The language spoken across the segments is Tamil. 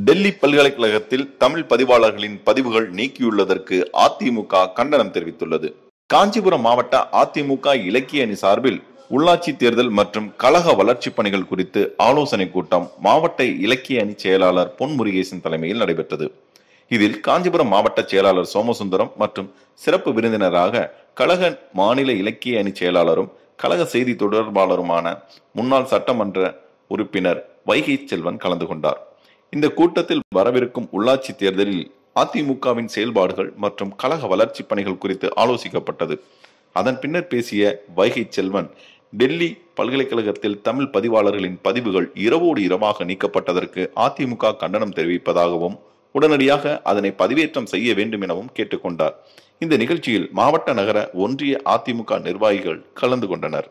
டெல்லி பல்கலைக்கழகத்தில் தமிழ் பதிவாளர்களின் பதிவுகள் நீக்கியுள்ளதற்கு அதிமுக கண்டனம் தெரிவித்துள்ளது காஞ்சிபுரம் மாவட்ட அதிமுக இலக்கிய அணி சார்பில் உள்ளாட்சி தேர்தல் மற்றும் கழக வளர்ச்சி பணிகள் குறித்து ஆலோசனை கூட்டம் மாவட்ட இலக்கிய அணி செயலாளர் பொன் முருகேசன் தலைமையில் நடைபெற்றது இதில் காஞ்சிபுரம் மாவட்ட செயலாளர் சோமசுந்தரம் மற்றும் சிறப்பு விருந்தினராக கழக மாநில இலக்கிய அணி செயலாளரும் கழக செய்தி தொடர்பாளருமான முன்னாள் சட்டமன்ற உறுப்பினர் வைகை செல்வன் கலந்து கொண்டார் இந்த கூட்டத்தில் வரவிருக்கும் உள்ளாட்சி தேர்தலில் அதிமுகவின் செயல்பாடுகள் மற்றும் கழக வளர்ச்சி பணிகள் குறித்து ஆலோசிக்கப்பட்டது அதன் பின்னர் பேசிய வைகை செல்வன் டெல்லி பல்கலைக்கழகத்தில் தமிழ் பதிவாளர்களின் பதிவுகள் இரவோடு இரவாக நீக்கப்பட்டதற்கு அதிமுக கண்டனம் தெரிவிப்பதாகவும் உடனடியாக அதனை பதிவேற்றம் செய்ய வேண்டும் எனவும் கேட்டுக்கொண்டார் இந்த நிகழ்ச்சியில் மாவட்ட நகர ஒன்றிய அதிமுக நிர்வாகிகள் கலந்து கொண்டனர்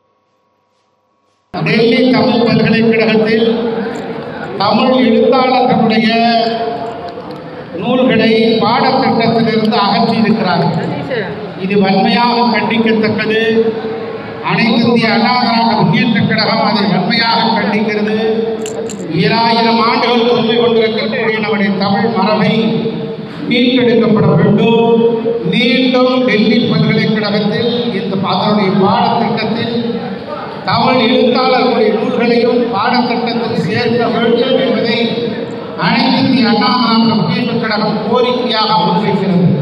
டெல்லி தமிழ் பல்கலைக்கழகத்தில் தமிழ் எழுத்தாளர்களுடைய நூல்களை பாடத்திட்டத்திலிருந்து அகற்றியிருக்கிறார்கள் இது வன்மையாக கண்டிக்கத்தக்கது அனைத்து இந்திய அண்ணா திராவிட முன்னேற்றக் கழகம் அதை வன்மையாக கண்டிக்கிறது ஈராயிரம் ஆண்டுகள் தொன்மை கொண்டிருக்கக்கூடிய நம்முடைய தமிழ் மரபை மீட்டெடுக்கப்பட வேண்டும் மீண்டும் டெல்லி பல்கலைக்கழகத்தில் இந்த அதனுடைய பாடத்திட்டத்தில் தமிழ் எழுத்தாளர்களுடைய நூல்களையும் பாடத்திட்டத்தில் சேர்க்க வேண்டும் என்பதை அனைத்து இந்திய அண்ணா திராவிட முன்னேற்றக் கழகம் கோரிக்கையாக முன்வைக்கிறது